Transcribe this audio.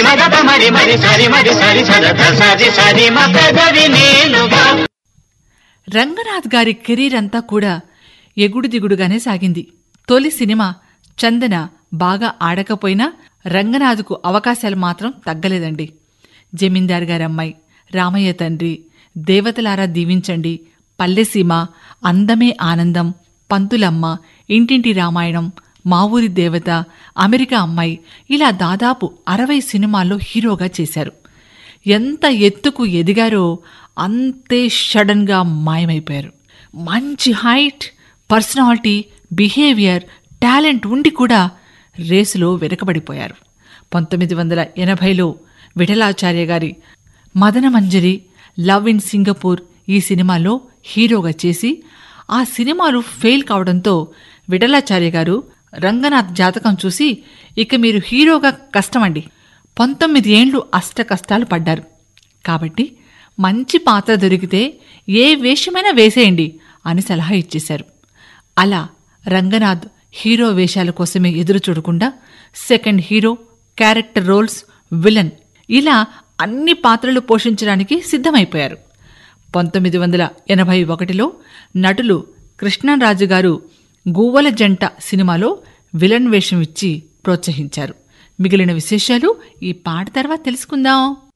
మగప మరి మరి సరి మరి సరి సదత సరి సరి మగదవి నేనుగా రంగనాథ్ గారి కెరీర్ అంతా కూడా ఎగుడు దిగుడుగానే సాగింది తొలి సినిమా చందన బాగా ఆడకపోయినా రంగనాథ్కు అవకాశాలు మాత్రం తగ్గలేదండి జమీందార్ గారి అమ్మాయి రామయ్య తండ్రి దేవతలారా దీవించండి పల్లెసీమ అందమే ఆనందం పంతులమ్మ ఇంటింటి రామాయణం మా ఊరి దేవత అమెరికా అమ్మాయి ఇలా దాదాపు అరవై సినిమాల్లో హీరోగా చేశారు ఎంత ఎత్తుకు ఎదిగారో అంతే సడన్గా మాయమైపోయారు మంచి హైట్ పర్సనాలిటీ బిహేవియర్ టాలెంట్ ఉండి కూడా రేసులో వెనకబడిపోయారు పంతొమ్మిది వందల ఎనభైలో విఠలాచార్య గారి మదనమంజరి లవ్ ఇన్ సింగపూర్ ఈ సినిమాలో హీరోగా చేసి ఆ సినిమాలు ఫెయిల్ కావడంతో విఠలాచార్య గారు రంగనాథ్ జాతకం చూసి ఇక మీరు హీరోగా కష్టమండి పంతొమ్మిది ఏండ్లు అష్ట కష్టాలు పడ్డారు కాబట్టి మంచి పాత్ర దొరికితే ఏ వేషమైనా వేసేయండి అని సలహా ఇచ్చేశారు అలా రంగనాథ్ హీరో వేషాల కోసమే ఎదురు చూడకుండా second hero character roles villain ఇలా అన్ని పాత్రలు పోషించడానికి సిద్ధమైపోయారు పంతొమ్మిది వందల ఎనభై ఒకటిలో నటులు కృష్ణరాజు గారు గువ్వల జంట సినిమాలో విలన్ వేషం ఇచ్చి ప్రోత్సహించారు మిగిలిన విశేషాలు ఈ పాట తర్వాత తెలుసుకుందాం